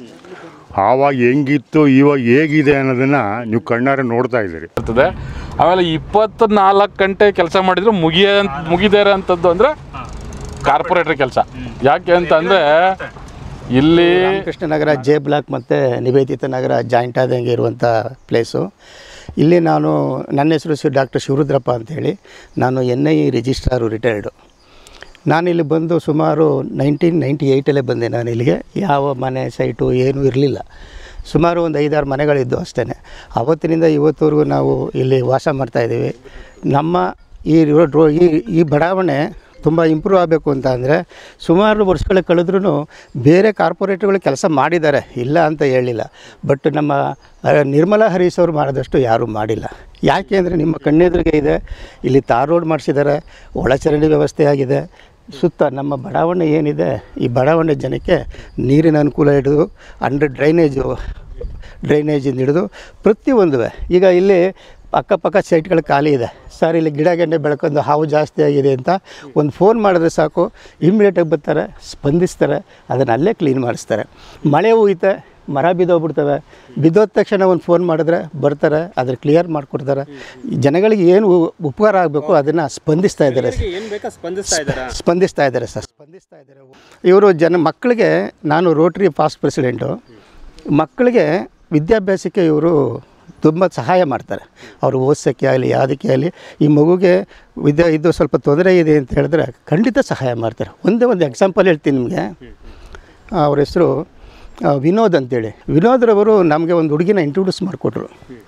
ಆವಾಗ ಹೆಂಗಿತ್ತು ಇವಾಗ ಹೇಗಿದೆ ಅನ್ನೋದನ್ನು ನೀವು ಕಣ್ಣಾರೆ ನೋಡ್ತಾ ಇದ್ದೀರಿ ಇರ್ತದೆ ಆಮೇಲೆ ಇಪ್ಪತ್ತು ನಾಲ್ಕು ಗಂಟೆ ಕೆಲಸ ಮಾಡಿದ್ರು ಮುಗಿಯ ಮುಗಿದೇ ಅಂಥದ್ದು ಅಂದರೆ ಕಾರ್ಪೊರೇಟರ್ ಕೆಲಸ ಯಾಕೆ ಅಂತಂದರೆ ಇಲ್ಲಿ ಕೃಷ್ಣನಗರ ಜೆ ಬ್ಲಾಕ್ ಮತ್ತು ನಿವೇದಿತ ನಗರ ಜಾಯಿಂಟ್ ಆದಂಗೆ ಇರುವಂಥ ಪ್ಲೇಸು ಇಲ್ಲಿ ನಾನು ನನ್ನ ಹೆಸರು ಶ್ರೀ ಡಾಕ್ಟರ್ ಶಿವರುದ್ರಪ್ಪ ಅಂತೇಳಿ ನಾನು ಎನ್ ಐ ರಿಜಿಸ್ಟ್ರಾರು ರಿಟೈರ್ಡು ನಾನಿಲ್ಲಿ ಬಂದು ಸುಮಾರು ನೈನ್ಟೀನ್ ನೈಂಟಿ ಏಯ್ಟಲ್ಲೇ ಬಂದೆ ನಾನು ಇಲ್ಲಿಗೆ ಯಾವ ಮನೆ ಸೈಟು ಏನೂ ಇರಲಿಲ್ಲ ಸುಮಾರು ಒಂದು ಐದಾರು ಮನೆಗಳಿದ್ದು ಅಷ್ಟೇ ಅವತ್ತಿನಿಂದ ಇವತ್ತವರೆಗೂ ನಾವು ಇಲ್ಲಿ ವಾಸ ಮಾಡ್ತಾಯಿದ್ದೀವಿ ನಮ್ಮ ಈ ರೋಡ್ ರೋ ಈ ಈ ಬಡಾವಣೆ ತುಂಬ ಇಂಪ್ರೂವ್ ಆಗಬೇಕು ಅಂತ ಅಂದರೆ ಸುಮಾರು ವರ್ಷಗಳ ಕಳೆದ್ರೂ ಬೇರೆ ಕಾರ್ಪೊರೇಟ್ಗಳು ಕೆಲಸ ಮಾಡಿದ್ದಾರೆ ಇಲ್ಲ ಅಂತ ಹೇಳಿಲ್ಲ ಬಟ್ ನಮ್ಮ ಆ, ನಿರ್ಮಲಾ ಹರೀಶ್ ಅವರು ಮಾಡಿದಷ್ಟು ಯಾರೂ ಮಾಡಿಲ್ಲ ಯಾಕೆ ಅಂದರೆ ನಿಮ್ಮ ಕಣ್ಣೆದುರಿಗೆ ಇದೆ ಇಲ್ಲಿ ತಾರ್ ರೋಡ್ ಮಾಡಿಸಿದ್ದಾರೆ ಒಳಚರಂಡಿ ವ್ಯವಸ್ಥೆ ಆಗಿದೆ ಸುತ್ತ ನಮ್ಮ ಬಡಾವಣೆ ಏನಿದೆ ಈ ಬಡಾವಣೆ ಜನಕ್ಕೆ ನೀರಿನ ಅನುಕೂಲ ಹಿಡಿದು ಅಂಡರ್ ಡ್ರೈನೇಜು ಡ್ರೈನೇಜಿಂದ ಹಿಡಿದು ಪ್ರತಿಯೊಂದು ಈಗ ಇಲ್ಲಿ ಅಕ್ಕಪಕ್ಕ ಸೈಟ್ಗಳು ಖಾಲಿ ಇದೆ ಸರ್ ಇಲ್ಲಿ ಗಿಡ ಗೆಂಡೆ ಬೆಳ್ಕೊಂಡು ಹಾವು ಜಾಸ್ತಿ ಆಗಿದೆ ಅಂತ ಒಂದು ಫೋನ್ ಮಾಡಿದ್ರೆ ಸಾಕು ಇಮ್ಮಿಡಿಯೇಟಾಗಿ ಬರ್ತಾರೆ ಸ್ಪಂದಿಸ್ತಾರೆ ಅದನ್ನು ಅಲ್ಲೇ ಕ್ಲೀನ್ ಮಾಡಿಸ್ತಾರೆ ಮಳೆ ಹೋಯ್ತೆ ಮರ ಬಿದ್ದೋಗ್ಬಿಡ್ತವೆ ಬಿದ್ದೋದ ತಕ್ಷಣ ಒಂದು ಫೋನ್ ಮಾಡಿದ್ರೆ ಬರ್ತಾರೆ ಅದ್ರ ಕ್ಲಿಯರ್ ಮಾಡಿಕೊಡ್ತಾರೆ ಈ ಜನಗಳಿಗೆ ಏನು ಉ- ಉಪಕಾರ ಆಗಬೇಕು ಅದನ್ನು ಸ್ಪಂದಿಸ್ತಾ ಇದ್ದಾರೆ ಏನು ಬೇಕಾ ಸ್ಪಂದಿಸ್ತಾ ಇದ್ದಾರಾ ಸ್ಪಂದಿಸ್ತಾ ಇದ್ದಾರೆ ಸರ್ ಸ್ಪಂದಿಸ್ತಾ ಇದ್ದಾರೆ ಇವರು ಜನ ಮಕ್ಕಳಿಗೆ ನಾನು ರೋಟ್ರಿ ಪಾಸ್ಟ್ ಪ್ರೆಸಿಡೆಂಟು ಮಕ್ಕಳಿಗೆ ವಿದ್ಯಾಭ್ಯಾಸಕ್ಕೆ ಇವರು ತುಂಬ ಸಹಾಯ ಮಾಡ್ತಾರೆ ಅವರು ಓದಿಸೋಕ್ಕೆ ಆಗಲಿ ಯಾವುದಕ್ಕೆ ಆಗಲಿ ಈ ಮಗುಗೆ ವಿದ್ಯಾ ಇದು ಸ್ವಲ್ಪ ತೊಂದರೆ ಇದೆ ಅಂತ ಹೇಳಿದ್ರೆ ಖಂಡಿತ ಸಹಾಯ ಮಾಡ್ತಾರೆ ಒಂದೇ ಒಂದು ಎಕ್ಸಾಂಪಲ್ ಹೇಳ್ತೀನಿ ನಿಮಗೆ ಅವ್ರ ಹೆಸರು ವಿನೋದ್ ಅಂತೇಳಿ ವಿನೋದ್ರವರು ನಮಗೆ ಒಂದು ಹುಡುಗಿನ ಇಂಟ್ರೊಡ್ಯೂಸ್ ಮಾಡಿಕೊಟ್ರು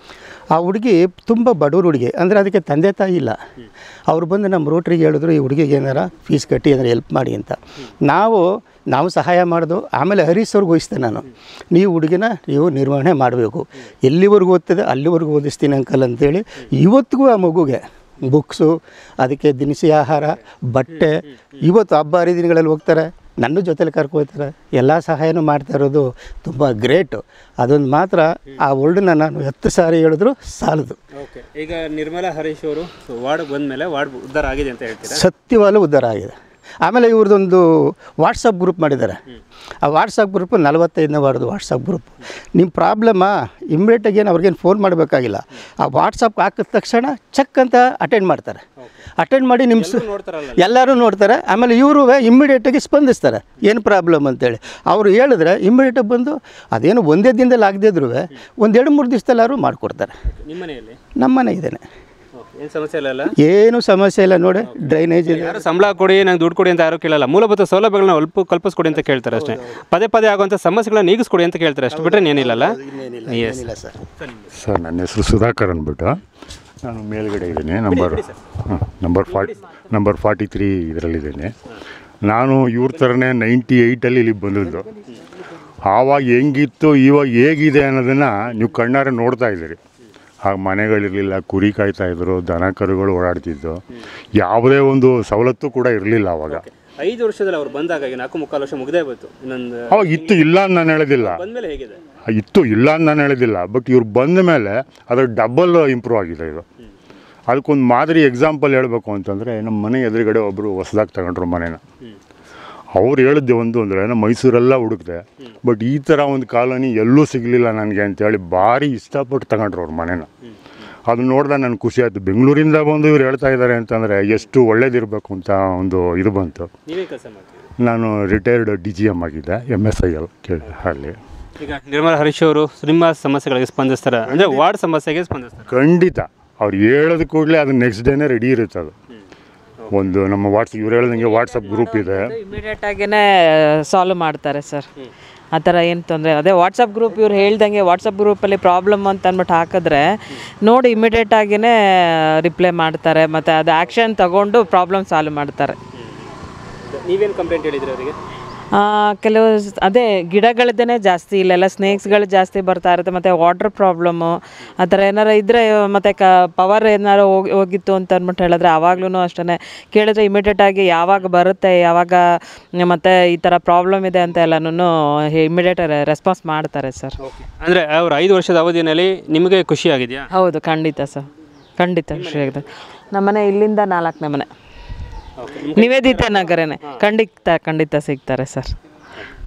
ಆ ಹುಡುಗಿ ತುಂಬ ಬಡವ್ರ ಹುಡುಗಿ ಅಂದರೆ ಅದಕ್ಕೆ ತಂದೆ ತಾಯಿ ಇಲ್ಲ ಅವ್ರು ಬಂದು ನಮ್ಮ ರೋಟ್ರಿಗೆ ಹೇಳಿದ್ರು ಈ ಹುಡುಗಿಗೆ ಏನಾರ ಫೀಸ್ ಕಟ್ಟಿ ಏನಾರ ಹೆಲ್ಪ್ ಮಾಡಿ ಅಂತ ನಾವು ನಾವು ಸಹಾಯ ಮಾಡೋದು ಆಮೇಲೆ ಹರೀಶ್ ಅವ್ರಿಗೆ ವಹಿಸ್ದೆ ನಾನು ನೀವು ಹುಡುಗಿನ ನೀವು ನಿರ್ವಹಣೆ ಮಾಡಬೇಕು ಎಲ್ಲಿವರೆಗೂ ಓದ್ತದೆ ಅಲ್ಲಿವರೆಗೂ ಓದಿಸ್ತೀನಿ ಅಂಕಲ್ ಅಂತೇಳಿ ಇವತ್ತಿಗೂ ಆ ಮಗುಗೆ ಬುಕ್ಸು ಅದಕ್ಕೆ ದಿನಸಿ ಆಹಾರ ಬಟ್ಟೆ ಇವತ್ತು ಹಬ್ಬ ಹರಿದಿನಗಳಲ್ಲಿ ಹೋಗ್ತಾರೆ ನನ್ನ ಜೊತೆಲಿ ಕರ್ಕೊಳ್ತಾರೆ ಎಲ್ಲ ಸಹಾಯನೂ ಮಾಡ್ತಾ ಇರೋದು ತುಂಬ ಗ್ರೇಟು ಅದೊಂದು ಮಾತ್ರ ಆ ವರ್ಡನ್ನ ನಾನು ಹತ್ತು ಸಾರಿ ಹೇಳಿದ್ರು ಸಾಲದು ಓಕೆ ಈಗ ನಿರ್ಮಲಾ ಹರೀಶ್ ಅವರು ವಾರ್ಡ್ ಬಂದಮೇಲೆ ವಾರ್ಡ್ ಉದ್ಧಾರ ಆಗಿದೆ ಅಂತ ಹೇಳ್ತೀರಾ ಸತ್ಯವಾಗಲೂ ಉದ್ಧಾರ ಆಗಿದೆ ಆಮೇಲೆ ಇವ್ರದ್ದೊಂದು ವಾಟ್ಸಪ್ ಗ್ರೂಪ್ ಮಾಡಿದ್ದಾರೆ ಆ ವಾಟ್ಸಪ್ ಗ್ರೂಪ್ ನಲವತ್ತೈದನೇ ವಾರ್ಡ್ದು ವಾಟ್ಸಪ್ ಗ್ರೂಪ್ ನಿಮ್ಮ ಪ್ರಾಬ್ಲಮ್ಮ ಇಮ್ಮಿಡಿಯೇಟಾಗಿ ಏನು ಅವ್ರಿಗೇನು ಫೋನ್ ಮಾಡಬೇಕಾಗಿಲ್ಲ ಆ ವಾಟ್ಸಪ್ ಹಾಕಿದ ತಕ್ಷಣ ಚೆಕ್ ಅಂತ ಅಟೆಂಡ್ ಮಾಡ್ತಾರೆ ಅಟೆಂಡ್ ಮಾಡಿ ನಿಮ್ಮ ಸ- ನೋಡ್ತಾರಲ್ಲ ಎಲ್ಲರೂ ನೋಡ್ತಾರೆ ಆಮೇಲೆ ಇವರು ಇಮ್ಮಿಡಿಯೇಟಾಗಿ ಸ್ಪಂದಿಸ್ತಾರೆ ಏನು ಪ್ರಾಬ್ಲಮ್ ಅಂತೇಳಿ ಅವರು ಹೇಳಿದ್ರೆ ಇಮ್ಮಿಡಿಯೇಟಾಗಿ ಬಂದು ಅದೇನು ಒಂದೇ ದಿನದಲ್ಲಿ ಆಗದೇ ಇದ್ರೂ ಒಂದು ಎರಡು ಮೂರು ದಿವಸದಲ್ಲಾದ್ರು ಮಾಡಿಕೊಡ್ತಾರೆ ನಿಮ್ಮ ಮನೆಯಲ್ಲಿ ನಮ್ಮನೆ ಇದ್ದೇನೆ ಓಕೆ ಏನು ಸಮಸ್ಯೆ ಇಲ್ಲ ಅಲ್ಲ ಏನು ಸಮಸ್ಯೆ ಇಲ್ಲ ನೋಡಿ ಡ್ರೈನೇಜ್ ಇದೆ ಯಾರು ಸಂಬಳ ಕೊಡಿ ನಂಗೆ ದುಡ್ಡು ಕೊಡಿ ಅಂತ ಯಾರು ಕೇಳಲ್ಲ ಮೂಲಭೂತ ಸೌಲಭ್ಯಗಳನ್ನ ಅಲ್ಪ ಕಲ್ಪಿಸ್ಕೊಡಿ ಅಂತ ಕೇಳ್ತಾರೆ ಅಷ್ಟೇ ಪದೇ ಪದೇ ಆಗುವಂಥ ಸಮಸ್ಯೆಗಳನ್ನ ನೀಗಿಸ್ಕೊಡಿ ಅಂತ ಕೇಳ್ತಾರೆ ಅಷ್ಟು ಬಿಟ್ಟರೆ ಏನಿಲ್ಲಲ್ಲ ಎಸ್ ಏನಿಲ್ಲ ಸರ್ ಸರ್ ನನ್ನ ಹೆಸರು ಸುಧಾಕರ್ ಅಂದ್ಬಿಟ್ಟು ನಾನು ಮೇಲ್ಗಡೆ ಇದ್ದೀನಿ ನಂಬರ್ ಹಾಂ number forty number forty three ಇದರಲ್ಲಿದ್ದೀನಿ ನಾನು ಇವ್ರ ಥರನೇ ನೈಂಟಿ ಏಯ್ಟಲ್ಲಿ ಇಲ್ಲಿಗೆ ಬಂದದ್ದು ಆವಾಗ ಹೆಂಗಿತ್ತು ಇವಾಗ ಹೇಗಿದೆ ಅನ್ನೋದನ್ನು ನೀವು ಕಣ್ಣಾರೆ ನೋಡ್ತಾ ಇದ್ದೀರಿ ಆಗ ಮನೆಗಳಿರಲಿಲ್ಲ ಕುರಿ ಕಾಯ್ತಾ ಇದ್ರು ದನ ಕರುಗಳು ಓಡಾಡ್ತಿದ್ದು ಯಾವುದೇ ಒಂದು ಸವಲತ್ತು ಕೂಡ ಇರಲಿಲ್ಲ ಆವಾಗ ಐದು ವರ್ಷದಲ್ಲಿ ಅವ್ರು ಬಂದಾಗ ಈಗ ನಾಲ್ಕು ಮುಕ್ಕಾಲು ವರ್ಷ ಮುಗ್ದೇ ಬಂತು ಇನ್ನೊಂದು ಅವಾಗ ಇತ್ತು ಇಲ್ಲ ಅಂತ ನಾನು ಹೇಳೋದಿಲ್ಲ ಬಂದಮೇಲೆ ಹೇಗಿದೆ ಇತ್ತು ಇಲ್ಲ ಅಂತ ನಾನು ಹೇಳೋದಿಲ್ಲ ಬಟ್ ಇವ್ರು ಬಂದ ಮೇಲೆ ಅದ್ರ ಡಬಲ್ ಇಂಪ್ರೂವ್ ಆಗಿದೆ ಇದು ಅದಕ್ಕೊಂದು ಮಾದರಿ ಎಕ್ಸಾಂಪಲ್ ಹೇಳಬೇಕು ಅಂತಂದರೆ ನಮ್ಮ ಮನೆ ಎದುರುಗಡೆ ಒಬ್ಬರು ಹೊಸ್ದಾಗಿ ತಗೊಂಡ್ರು ಮನೇನ ಅವ್ರು ಹೇಳಿದ್ದೆ ಒಂದು ಅಂದರೆ ನಮ್ಮ ಮೈಸೂರೆಲ್ಲ ಹುಡುಕ್ದೆ ಬಟ್ ಈ ಥರ ಒಂದು ಕಾಲೋನಿ ಎಲ್ಲೂ ಸಿಗಲಿಲ್ಲ ನನಗೆ ಅಂತೇಳಿ ಭಾರಿ ಇಷ್ಟಪಟ್ಟು ತಗೊಂಡ್ರು ಅವ್ರ ಮನೇನ ಅದು ನೋಡಿದಾಗ ನನಗೆ ಖುಷಿ ಆಯಿತು ಬೆಂಗಳೂರಿಂದ ಬಂದು ಇವ್ರು ಹೇಳ್ತಾ ಇದ್ದಾರೆ ಅಂತಂದರೆ ಎಷ್ಟು ಒಳ್ಳೇದಿರಬೇಕು ಅಂತ ಒಂದು ಇದು ಬಂತು ನೀವೇ ಕೆಲಸ ಮಾಡ್ತೀವಿ ನಾನು ರಿಟೈರ್ಡ್ ಡಿ ಜಿ ಎಮ್ ಆಗಿದ್ದೆ ಎಮ್ ಎಸ್ ಐ ಎಲ್ ಕೇಳಿ ಅಲ್ಲಿ ಈಗ ನಿರ್ಮಲಾ ಹರೀಶ್ ಅವರು ನಿಮ್ಮ ಸಮಸ್ಯೆಗಳಿಗೆ ಸ್ಪಂದಿಸ್ತಾರೆ ಅಂದರೆ ವಾರ್ಡ್ ಸಮಸ್ಯೆಗೆ ಸ್ಪಂದಿಸ್ತಾರೆ ಖಂಡಿತ ಅವ್ರು ಹೇಳೋದು ಕೂಡಲೇ ಅದು ನೆಕ್ಸ್ಟ್ ಡೇನೇ ರೆಡಿ ಇರುತ್ತೆ ಅದು ಒಂದು ನಮ್ಮ ವಾಟ್ಸ್ ಇವ್ರು ಹೇಳ್ದಂಗೆ ವಾಟ್ಸಪ್ ಗ್ರೂಪ್ ಇದೆ ಇಮಿಡಿಯೇಟ್ ಆಗಿನೇ ಸಾಲ್ವ್ ಮಾಡ್ತಾರೆ ಸರ್ ಆ ಥರ ಏನು ತೊಂದರೆ ಅದೇ ವಾಟ್ಸಪ್ ಗ್ರೂಪ್ ಇವ್ರು ಹೇಳ್ದಂಗೆ ವಾಟ್ಸಪ್ ಗ್ರೂಪಲ್ಲಿ ಪ್ರಾಬ್ಲಮ್ ಅಂತ ಅಂದ್ಬಿಟ್ಟು ಹಾಕಿದ್ರೆ ನೋಡಿ ಇಮಿಡಿಯೇಟ್ ಆಗಿನೇ ರಿಪ್ಲೈ ಮಾಡ್ತಾರೆ ಮತ್ತು ಅದು ಆ್ಯಕ್ಷನ್ ತಗೊಂಡು ಪ್ರಾಬ್ಲಮ್ ಸಾಲ್ವ್ ಮಾಡ್ತಾರೆ ನೀವೇನು ಕಂಪ್ಲೇಂಟ್ ಹೇಳಿದ್ರಿ ಅವರಿಗೆ ಆ, ಕೆಲವು ಸ್- ಅದೇ ಗಿಡಗಳದ್ದೇನೆ ಜಾಸ್ತಿ ಇಲ್ಲೆಲ್ಲ ಸ್ನೇಕ್ಸ್ಗಳು ಜಾಸ್ತಿ ಬರ್ತಾ ಇರುತ್ತೆ ಮತ್ತು ವಾಟರ್ ಪ್ರಾಬ್ಲಮ್ಮು ಆ ಥರ ಏನಾರು ಇದ್ದರೆ ಮತ್ತು ಕ ಪವರ್ ಏನಾರು ಹೋಗಿ ಹೋಗಿತ್ತು ಅಂತ ಅಂದ್ಬಿಟ್ಟು ಹೇಳಿದ್ರೆ ಆವಾಗ್ಲೂ ಅಷ್ಟೇ ಕೇಳಿದ್ರೆ ಇಮಿಡಿಯೇಟಾಗಿ ಯಾವಾಗ ಬರುತ್ತೆ ಯಾವಾಗ ಮತ್ತು ಈ ಥರ ಪ್ರಾಬ್ಲಮ್ ಇದೆ ಅಂತ ಎಲ್ಲನೂ ಇಮಿಡಿಯೇಟ್ ರೆಸ್ಪಾನ್ಸ್ ಮಾಡ್ತಾರೆ ಸರ್ ಅಂದರೆ ಅವ್ರ ಐದು ವರ್ಷದ ಅವಧಿಯಲ್ಲಿ ನಿಮಗೆ ಖುಷಿ ಆಗಿದೆಯಾ ಹೌದು ಖಂಡಿತ ಸರ್ ಖಂಡಿತ ಖುಷಿಯಾಗಿದೆ ನಮ್ಮನೆ ಇಲ್ಲಿಂದ ನಾಲ್ಕನೇ ಮನೆ ನಿವೇದಿತ ನಗರನೇ ಖಂಡಿತ ಖಂಡಿತ ಸಿಗ್ತಾರೆ ಸರ್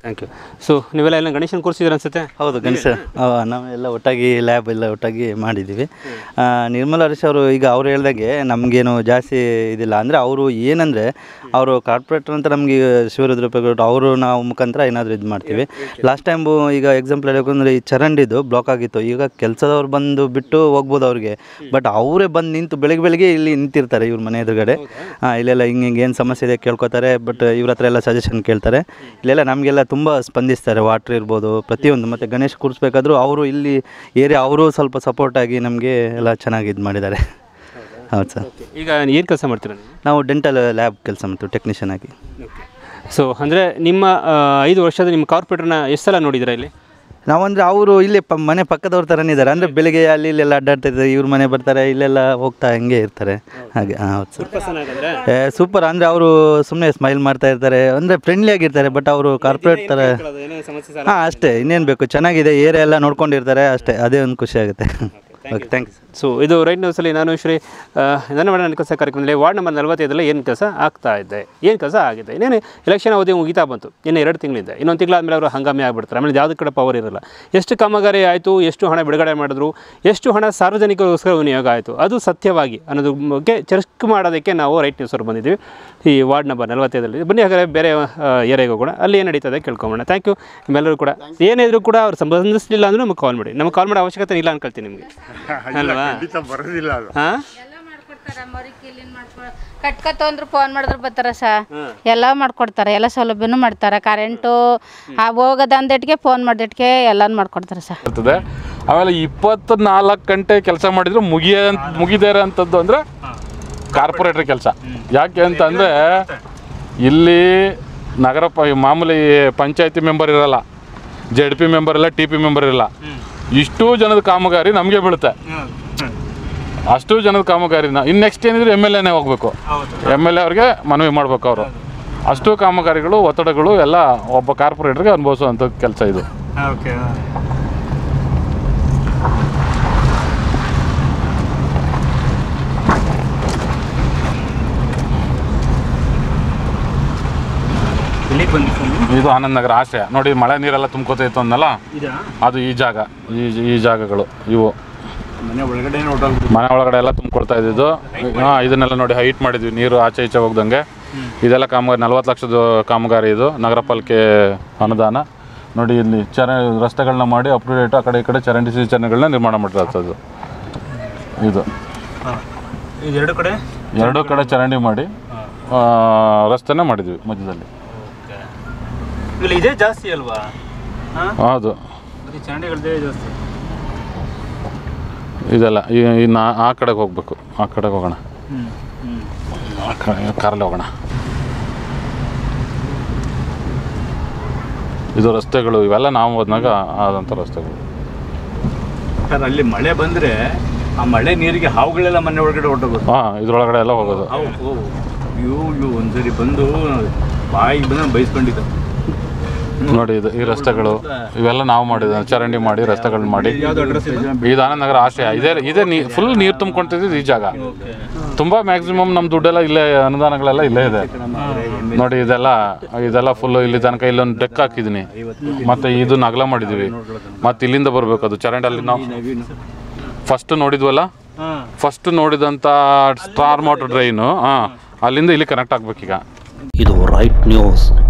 ಥ್ಯಾಂಕ್ ಯು ಸೊ ನೀವೆಲ್ಲ ಎಲ್ಲ ಗಣೇಶನ ಕೂರಿಸಿದ್ರೆ ಅನ್ಸುತ್ತೆ ಹೌದು ಗಣೇಶ ಆ, ನಾವೆಲ್ಲ ಒಟ್ಟಾಗಿ ಲ್ಯಾಬ್ ಎಲ್ಲ ಒಟ್ಟಾಗಿ ಮಾಡಿದ್ದೀವಿ ಆ, ನಿರ್ಮಲ ಹರೀಶ್ ಅವರು ಈಗ ಅವ್ರು ಹೇಳ್ದಾಗೆ ನಮಗೇನು ಜಾಸ್ತಿ ಇದಿಲ್ಲ ಅಂದರೆ ಅವರು ಏನಂದರೆ ಅವರು ಕಾರ್ಪೊರೇಟರ್ ಅಂತ ನಮಗೆ ಶಿವರುದ್ರಪ್ಪಗೌಡ ಅವರು ನಾವು ಮುಖಾಂತರ ಏನಾದರೂ ಇದು ಮಾಡ್ತೀವಿ ಲಾಸ್ಟ್ ಟೈಮು ಈಗ ಎಕ್ಸಾಂಪಲ್ ಹೇಳಬೇಕಂದ್ರೆ ಈ ಚರಂಡಿದು ಬ್ಲಾಕ್ ಆಗಿತ್ತು ಈಗ ಕೆಲಸದವ್ರು ಬಂದು ಬಿಟ್ಟು ಹೋಗ್ಬೋದು ಅವ್ರಿಗೆ ಬಟ್ ಅವರೇ ಬಂದು ನಿಂತು ಬೆಳಗ್ಗೆ ಬೆಳಗ್ಗೆ ಇಲ್ಲಿ ನಿಂತಿರ್ತಾರೆ ಇವ್ರ ಮನೆ ಎದುರುಗಡೆ ಹಾಂ ಇಲ್ಲೆಲ್ಲ ಹಿಂಗೆ ಹಿಂಗೆ ಏನು ಸಮಸ್ಯೆ ಇದೆ ಕೇಳ್ಕೊತಾರೆ ಬಟ್ ಇವ್ರ ಹತ್ರ ಎಲ್ಲ ಸಜೆಷನ್ ಕೇಳ್ತಾರೆ ಇಲ್ಲೆಲ್ಲ ನಮಗೆಲ್ಲ ತುಂಬ ಸ್ಪಂದಿಸ್ತಾರೆ ವಾಟ್ರ್ ಇರ್ಬೋದು ಪ್ರತಿಯೊಂದು ಮತ್ತು ಗಣೇಶ್ ಕೂರಿಸ್ಬೇಕಾದ್ರೂ ಅವರು ಇಲ್ಲಿ ಏರಿಯಾ ಅವರು ಸ್ವಲ್ಪ ಸಪೋರ್ಟ್ ಆಗಿ ನಮಗೆ ಎಲ್ಲ ಚೆನ್ನಾಗಿ ಇದು ಮಾಡಿದ್ದಾರೆ ಹೌದು ಸರ್ ಈಗ ಏನು ಕೆಲಸ ಮಾಡ್ತೀರಾ ನೀವು ನಾವು ಡೆಂಟಲ್ ಲ್ಯಾಬ್ ಕೆಲಸ ಮಾಡ್ತೀವಿ ಟೆಕ್ನಿಷಿಯನ್ ಆಗಿ ಸೊ ಅಂದರೆ ನಿಮ್ಮ ಆ, ಐದು ವರ್ಷದ ನಿಮ್ಮ ಕಾರ್ಪೊರೇಟರ್ನ ಎಷ್ಟು ಸಲ ನೋಡಿದ್ದೀರಾ ಇಲ್ಲಿ ನಾವಂದರೆ ಅವರು ಇಲ್ಲಿ ಪ ಮನೆ ಪಕ್ಕದವ್ರ ಥರನೇ ಇದ್ದಾರೆ ಅಂದರೆ ಬೆಳಿಗ್ಗೆ ಅಲ್ಲಿ ಇಲ್ಲೆಲ್ಲ ಅಡ್ಡಾಡ್ತಾ ಇದ್ದಾರೆ ಇವ್ರ ಮನೆ ಬರ್ತಾರೆ ಇಲ್ಲೆಲ್ಲ ಹೋಗ್ತಾ ಹಂಗೆ ಇರ್ತಾರೆ ಹಾಗೆ ಹಾಂ ಹೌದು ಸರ್ ಏ ಸೂಪರ್ ಅಂದರೆ ಅವರು ಸುಮ್ಮನೆ ಸ್ಮೈಲ್ ಮಾಡ್ತಾ ಇರ್ತಾರೆ ಅಂದರೆ ಫ್ರೆಂಡ್ಲಿ ಆಗಿರ್ತಾರೆ ಬಟ್ ಅವರು ಕಾರ್ಪೊರೇಟ್ ಥರ ಹಾಂ ಅಷ್ಟೇ ಇನ್ನೇನು ಬೇಕು ಚೆನ್ನಾಗಿದೆ ಏರಿಯಾ ಎಲ್ಲ ನೋಡ್ಕೊಂಡಿರ್ತಾರೆ ಅಷ್ಟೇ ಅದೇ ಒಂದು ಖುಷಿ ಆಗುತ್ತೆ ಓಕೆ ಥ್ಯಾಂಕ್ ಯು ಸೊ ಇದು ರೈಟ್ ನ್ಯೂಸಲ್ಲಿ ನಾನು ಶ್ರೀ ಆ, ನನ್ನ ಮನೆ ನನ್ನ ಕೆಲಸ ಕಾರ್ಯಕ್ರಮದಲ್ಲಿ ವಾರ್ಡ್ ನಂಬರ್ ನಲವತ್ತೈದರಲ್ಲಿ ಏನು ಕೆಲಸ ಆಗ್ತಾ ಇದೆ ಏನು ಕೆಲಸ ಆಗಿದೆ ಇನ್ನೇನು ಎಲೆಕ್ಷನ್ ಅವಧಿ ಮುಗಿತಾ ಬಂತು ಇನ್ನು ಎರಡು ತಿಂಗಳಿದೆ ಇನ್ನೊಂದು ತಿಂಗಳಾದಮೇಲೆ ಅವರು ಹಂಗಾಮಿ ಆಗಿಬಿಡ್ತಾರೆ ಆಮೇಲೆ ಯಾವುದೇ ಕಡೆ ಪವರ್ ಇರಲ್ಲ ಎಷ್ಟು ಕಾಮಗಾರಿ ಆಯಿತು ಎಷ್ಟು ಹಣ ಬಿಡುಗಡೆ ಮಾಡಿದ್ರು ಎಷ್ಟು ಹಣ ಸಾರ್ವಜನಿಕರಿಗೋಸ್ಕರ ವಿನಿಯೋಗ ಆಯಿತು ಅದು ಸತ್ಯವಾಗಿ ಅನ್ನೋದ್ರ ಬಗ್ಗೆ ಚರ್ಚೆ ಮಾಡೋದಕ್ಕೆ ನಾವು ರೈಟ್ ನ್ಯೂಸ್ ಅವರು ಬಂದಿದ್ದೀವಿ ಈ ವಾರ್ಡ್ ನಂಬರ್ ನಲವತ್ತೈದರಲ್ಲಿ ಬನ್ನಿ ಹಾಗಾದ್ರೆ ಬೇರೆ ಏರಿಯಾಗೆ ಹೋಗೋಣ ಅಲ್ಲಿ ಏನು ನಡೀತದೆ ಕೇಳ್ಕೊಂಬೋಣ ಥ್ಯಾಂಕ್ ಯು ನಿಮ್ಮೆಲ್ಲರೂ ಕೂಡ ಏನಿದ್ರು ಕೂಡ ಅವ್ರು ಸಂಬಂಧಿಸಲಿಲ್ಲ ಅಂದ್ರೆ ನಮಗೆ ಕಾಲ್ ಮಾಡಿ ನಮಗೆ ಕಾಲ್ ಮಾಡೋ ಅವಶ್ಯಕತೆ ಇಲ್ಲ ಅನ್ಕೊಳ್ತೀನಿ ನಿಮಗೆ ಅಲ್ವಾ ಖಂಡಿತ ಬರೋದಿಲ್ಲ ಅದು ಹಾಂ ಎಲ್ಲ ಮಾಡ್ಕೊಡ್ತಾರ ಮರಿ ಕ್ಲೀನ್ ಮಾಡ್ಕೊ ಕಟ್ಕತ್ತ ಅಂದ್ರು ಫೋನ್ ಮಾಡಿದ್ರೆ ಬರ್ತಾರ ಸ ಎಲ್ಲ ಮಾಡ್ಕೊಡ್ತಾರೆ ಎಲ್ಲ ಸೌಲಭ್ಯನೂ ಮಾಡ್ತಾರೆ ಕರೆಂಟು ಆ ಹೋಗೋದು ಅಂದಿಟ್ಗೆ ಫೋನ್ ಮಾಡಿಟ್ಗೆ ಎಲ್ಲಾನು ಮಾಡ್ಕೊಡ್ತಾರೆ ಸ ಇರ್ತದೆ ಆಮೇಲೆ ಇಪ್ಪತ್ನಾಲ್ಕು ಗಂಟೆ ಕೆಲಸ ಮಾಡಿದ್ರು ಮುಗಿಯ ಮುಗಿದೇ ಅಂಥದ್ದು ಅಂದರೆ ಕಾರ್ಪೊರೇಟರ್ ಕೆಲಸ ಯಾಕೆ ಅಂತಂದರೆ ಇಲ್ಲಿ ನಗರ ಪ ಮಾಮೂಲಿ ಪಂಚಾಯತಿ ಮೆಂಬರ್ ಇರಲ್ಲ ಜೆಡ್ ಪಿ ಮೆಂಬರ್ ಇಲ್ಲ ಟಿ ಪಿ ಮೆಂಬರ್ ಇರಲ್ಲ ಇಷ್ಟೂ ಜನದ ಕಾಮಗಾರಿ ನಮಗೆ ಬೀಳುತ್ತೆ ಅಷ್ಟು ಜನದ ಕಾಮಗಾರಿನ ಇನ್ನು ನೆಕ್ಸ್ಟ್ ಏನಿದ್ರೆ ಎಮ್ ಎಲ್ ಎನೇ ಹೋಗ್ಬೇಕು ಎಮ್ ಎಲ್ ಎ ಅವ್ರಿಗೆ ಮನವಿ ಮಾಡ್ಬೇಕು ಅವರು ಅಷ್ಟು ಕಾಮಗಾರಿಗಳು ಒತ್ತಡಗಳು ಎಲ್ಲ ಒಬ್ಬ ಕಾರ್ಪೊರೇಟರ್ಗೆ ಅನುಭವಿಸುವಂಥ ಕೆಲಸ ಇದು ಓಕೆ ಎಲ್ಲಿಗೆ ಬಂದಿತ್ತು ಇದು ಆನಂದ್ ನಗರ ಆಶ್ರಯ ನೋಡಿ ಮಳೆ ನೀರೆಲ್ಲ ತುಂಬ್ಕೋತೈತು ಅಂದಲ್ಲ ಇದಾ ಅದು ಈ ಜಾಗ ಈ ಈ ಜಾಗಗಳು ಇವು ಮನೆ ಒಳಗಡೆ ಹೊರಟೋಗ್ಬಿಟ್ಟು ಮನೆ ಒಳಗಡೆ ಎಲ್ಲ ತುಂಬ್ಕೊಳ್ತಾ ಇದ್ದಿದ್ದು ಹಾಂ ಇದನ್ನೆಲ್ಲ ನೋಡಿ ಹೈಟ್ ಮಾಡಿದ್ವಿ ನೀರು ಆಚೆ ಈಚೆ ಹೋಗ್ದಂಗೆ ಇದೆಲ್ಲ ಕಾಮಗಾರಿ ನಲ್ವತ್ತು ಲಕ್ಷದ ಕಾಮಗಾರಿ ಇದು ನಗರ ಪಾಲಿಕೆ ಅನುದಾನ ನೋಡಿ ಇಲ್ಲಿ ಚರ ರಸ್ತೆಗಳನ್ನ ಮಾಡಿ ಅಪ್ಡೇಟ್ ಆ ಕಡೆ ಈ ಕಡೆ ಚರಂಡಿ ಸಿಂಚರಣೆಗಳನ್ನ ನಿರ್ಮಾಣ ಮಾಡಿರೋಂಥದ್ದು ಇದು ಇದು ಎರಡು ಕಡೆ ಎರಡೂ ಕಡೆ ಚರಂಡಿ ಮಾಡಿ ಆ, ರಸ್ತೆನ ಮಾಡಿದ್ವಿ ಮಧ್ಯದಲ್ಲಿ ಇಲ್ಲ ಇದೇ ಜಾಸ್ತಿ ಅಲ್ವಾ ಹಾಂ ಹೌದು ಬರೀ ಚರಂಡಿಗಳದ್ದೇ ಜಾಸ್ತಿ ಇದೆಲ್ಲ ಈ- ಇನ್ನು ಆ- ಆ ಕಡೆಗೆ ಹೋಗ್ಬೇಕು ಆ ಕಡೆಗೆ ಹೋಗೋಣ ಹ್ಞೂ ಹ್ಞೂ ಆ ಕಡೆ ಕಾರಲ್ಲಿ ಹೋಗೋಣ ಇದು ರಸ್ತೆಗಳು ಇವೆಲ್ಲ ನಾವು ಹೋದ್ನಾಗ ಆದಂಥ ರಸ್ತೆಗಳು ಸರ್ ಅಲ್ಲಿ ಮಳೆ ಬಂದರೆ ಆ ಮಳೆ ನೀರಿಗೆ ಹಾವುಗಳೆಲ್ಲ ಮನೆ ಒಳಗಡೆ ಹೊರಟೋಗೋದು ಹಾಂ ಇದ್ರೊಳಗಡೆ ಎಲ್ಲ ಹೋಗೋದು ಹಾವು ಓ ಇವು ಇವು ಒಂದ್ಸರಿ ಬಂದು ಬಾಯಿಗೆ ಬಂದು ಬೈಸ್ಕೊಂಡಿದ್ದ ನೋಡಿ ಇದು ಈ ರಸ್ತೆಗಳು ಇವೆಲ್ಲ ನಾವು ಮಾಡಿದ ಚರಂಡಿ ಮಾಡಿ ರಸ್ತೆಗಳನ್ನ ಮಾಡಿ ಯಾವ್ದು ಅಡ್ರೆಸ್ ಇದೆ ಇದು ಆನಂದನಗರ ಆಶ್ರಯ ಇದೇ ಇದೇ ನೀ ಫುಲ್ ನೀರು ತುಂಬ್ಕೊಂತಿದ್ದು ಈ ಜಾಗ ತುಂಬ ಮ್ಯಾಕ್ಸಿಮಮ್ ನಮ್ಮ ದುಡ್ಡೆಲ್ಲ ಇಲ್ಲೇ ಅನುದಾನಗಳೆಲ್ಲ ಇಲ್ಲೇ ಇದೆ ನೋಡಿ ಇದೆಲ್ಲ ಇದೆಲ್ಲ ಫುಲ್ ಇಲ್ಲಿ ತನಕ ಇಲ್ಲೊಂದು ಡೆಕ್ ಹಾಕಿದ್ದೀನಿ ಮತ್ತೆ ಇದು ನಗಲ ಮಾಡಿದ್ದೀವಿ ಮತ್ತೆ ಇಲ್ಲಿಂದ ಬರಬೇಕು ಅದು ಚರಂಡಲ್ಲಿ ನಾವು ಫಸ್ಟ್ ನೋಡಿದ್ವಲ್ಲ ಹಾಂ ಫಸ್ಟ್ ನೋಡಿದಂಥ ಸ್ಟಾರ್ ಮೋಟರ್ ಡ್ರೈನು ಹಾಂ ಅಲ್ಲಿಂದ ಇಲ್ಲಿ ಕನೆಕ್ಟ್ ಆಗ್ಬೇಕೀಗ ಇದು ರೈಟ್ ನ್ಯೂಸ್